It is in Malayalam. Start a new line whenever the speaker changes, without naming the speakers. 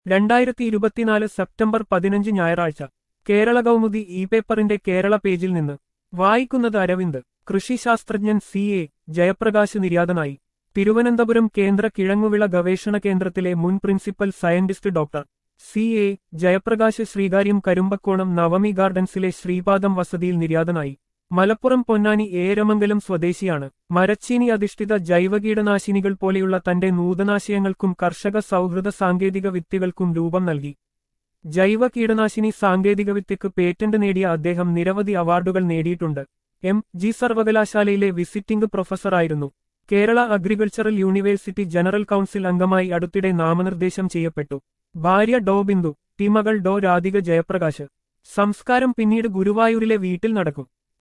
രണ്ടായിരത്തി ഇരുപത്തിനാല് സെപ്റ്റംബർ പതിനഞ്ച് ഞായറാഴ്ച കേരള കൗമുദി ഇ പേപ്പറിന്റെ കേരള പേജിൽ നിന്ന് വായിക്കുന്നത് അരവിന്ദ് കൃഷിശാസ്ത്രജ്ഞൻ സി എ ജയപ്രകാശ് നിര്യാതനായി തിരുവനന്തപുരം കേന്ദ്ര കിഴങ്ങുവിള ഗവേഷണ കേന്ദ്രത്തിലെ മുൻ principal scientist doctor C A Jayaprakash Sreekaryam Karumpakkonam Navami ഗാർഡൻസിലെ ശ്രീപാദം വസതിയിൽ നിര്യാതനായി മലപ്പുറം പൊന്നാനി ഏരമംഗലം സ്വദേശിയാണ് മരച്ചീനി അധിഷ്ഠിത ജൈവ കീടനാശിനികൾ പോലെയുള്ള തന്റെ നൂതനാശയങ്ങൾക്കും കർഷക സൗഹൃദ സാങ്കേതിക വിദ്യകൾക്കും രൂപം നൽകി ജൈവ കീടനാശിനി സാങ്കേതികവിദ്യക്ക് പേറ്റന്റ് നേടിയ അദ്ദേഹം നിരവധി അവാർഡുകൾ നേടിയിട്ടുണ്ട് എം ജി സർവകലാശാലയിലെ വിസിറ്റിംഗ് പ്രൊഫസറായിരുന്നു Kerala agricultural university general council അംഗമായി അടുത്തിടെ നാമനിർദ്ദേശം ചെയ്യപ്പെട്ടു ഭാര്യ ഡോ ബിന്ദു ടി മകൾ ഡോ രാധിക ജയപ്രകാശ് സംസ്കാരം പിന്നീട് ഗുരുവായൂരിലെ വീട്ടിൽ നടക്കും